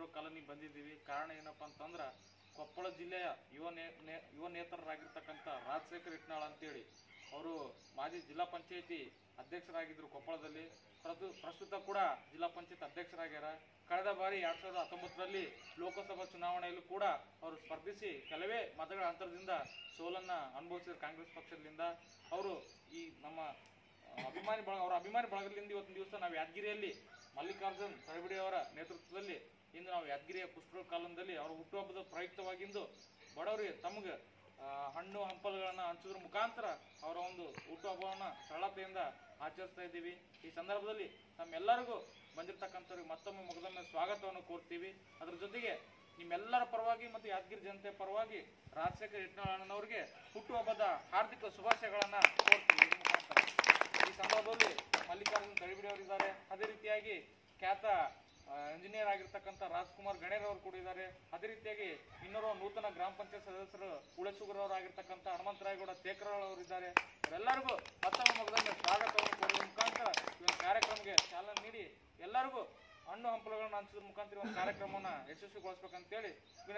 ಕುಷ್ಟೂರು ಕಾಲೋನಿಗೆ ಬಂದಿದ್ದೀವಿ ಕಾರಣ ಏನಪ್ಪ ಅಂತಂದ್ರೆ ಕೊಪ್ಪಳ ಜಿಲ್ಲೆಯ ಯುವ ನೇ ನೇ- ಯುವ ನೇತರರಾಗಿರ್ತಕ್ಕಂಥ ರಾಜಶೇಖರ್ ಇಟ್ನಾಳ್ ಅಂತೇಳಿ ಅವರು ಮಾಜಿ ಜಿಲ್ಲಾ ಪಂಚಾಯತಿ ಅಧ್ಯಕ್ಷರಾಗಿದ್ದರು ಕೊಪ್ಪಳದಲ್ಲಿ ಪ್ರತು ಪ್ರಸ್ತುತ ಕೂಡ ಜಿಲ್ಲಾ ಪಂಚಾಯತ್ ಅಧ್ಯಕ್ಷರಾಗ್ಯಾರ ಕಳೆದ ಬಾರಿ ಎರಡ್ ಸಾವಿರದ ಹತ್ತೊಂಬತ್ತರಲ್ಲಿ ಲೋಕಸಭಾ ಚುನಾವಣೆಯಲ್ಲೂ ಕೂಡ ಅವರು ಸ್ಪರ್ಧಿಸಿ ಕೆಲವೇ ಮತಗಳ ಅಂತರದಿಂದ ಸೋಲನ್ನ ಅನುಭವಿಸಿದ್ರು ಕಾಂಗ್ರೆಸ್ ಪಕ್ಷದಿಂದ ಅವರು ಈ ನಮ್ಮ ಅಭಿಮಾನಿ ಬಳಗ ಅವರ ಅಭಿಮಾನಿ ಬಳಗದಿಂದ ಇವತ್ತಿನ ದಿವಸ ನಾವು ಯಾದಗಿರಿಯಲ್ಲಿ ಮಲ್ಲಿಕಾರ್ಜುನ್ ತಳಬಿಡಿ ಅವರ ನೇತೃತ್ವದಲ್ಲಿ ಇಂದು ನಾವು ಯಾದಗಿರಿಯ ಕುಷ್ಠರೋಗ ಕಾಲದಲ್ಲಿ ಅವರ ಹುಟ್ಟುಹಬ್ಬದ ಪ್ರಯುಕ್ತವಾಗಿಂದು ಬಡವರಿಗೆ ತಮಗೆ ಆ, ಹಣ್ಣು ಹಂಪಲುಗಳನ್ನ ಹಂಚೋದ್ರ ಮುಖಾಂತರ ಅವರ ಒಂದು ಹುಟ್ಟುಹಬ್ಬವನ್ನ ಸರಳತೆಯಿಂದ ಆಚರಿಸ್ತಾ ಇದ್ದೀವಿ ಈ ಸಂದರ್ಭದಲ್ಲಿ ನಮ್ಮೆಲ್ಲರಿಗೂ ಬಂದಿರತಕ್ಕಂಥವ್ರಿಗೆ ಮತ್ತೊಮ್ಮೆ ಮೊದಲನೇ ಸ್ವಾಗತವನ್ನು ಕೋರ್ತೀವಿ ಅದ್ರ ಜೊತೆಗೆ ನಿಮ್ಮೆಲ್ಲರ ಪರವಾಗಿ ಮತ್ತು ಯಾದಗಿರಿ ಜನತೆ ಪರವಾಗಿ ರಾಜಶೇಖರ್ ಯತ್ನಾಳಣ್ಣನವರಿಗೆ ಹುಟ್ಟುಹಬ್ಬದ ಹಾರ್ದಿಕ ಶುಭಾಶಯಗಳನ್ನ ಕೋರ್ತೀವಿ ಈ ಮುಖಾಂತರ ಈ ಸಂದರ್ಭದಲ್ಲಿ ಮಲ್ಲಿಕಾರ್ಜುನ್ ತಳಿಬಿಡಿ ಅವರಿದ್ದಾರೆ ಅದೇ ರೀತಿಯಾಗಿ ಖ್ಯಾತ ಇಂಜಿನಿಯರ್ ಆಗಿರ್ತಕ್ಕಂಥ ರಾಜ್ಕುಮಾರ್ ಗಣೇರ್ ಅವರು ಕೂಡ ಇದ್ದಾರೆ ಅದೇ ರೀತಿಯಾಗಿ ಇನ್ನೋರ್ವ ನೂತನ ಗ್ರಾಮ ಪಂಚಾಯತ್ ಸದಸ್ಯರು ಉಳಸುಗರ್ ಅವರಾಗಿರ್ತಕ್ಕಂಥ ಹನುಮಂತರಾಯಗೌಡ ತೇಕರಳ್ ಅವರು ಇದ್ದಾರೆ ಇವರೆಲ್ಲರಿಗೂ ಮತ್ತೊಮ್ಮೆ ಮಗದೊಮ್ಮೆ ಸ್ವಾಗತವನ್ನು ಕೊಡುವ ಮುಖಾಂತರ ಈ ಒಂದು ಕಾರ್ಯಕ್ರಮಕ್ಕೆ ಚಾಲನೆ ನೀಡಿ ಎಲ್ಲರಿಗೂ ಹಣ್ಣು ಹಂಪಲುಗಳನ್ನು ಹಂಚೋದ್ರ ಮುಖಾಂತರ ಈ ಒಂದು ಕಾರ್ಯಕ್ರಮವನ್ನು ಯಶಸ್ವಿಗೊಳಿಸ್ಬೇಕಂತೇಳಿ ವಿನಂತಿ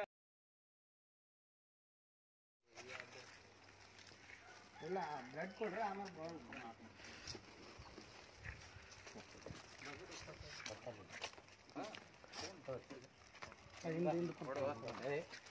ಇಲ್ಲ ಬ್ಲಡ್ ಕೊಡ್ರಿ ಆಮೇಲೆ ಬರೋದು ಹಿಂದೆ ಹಿಂದೆ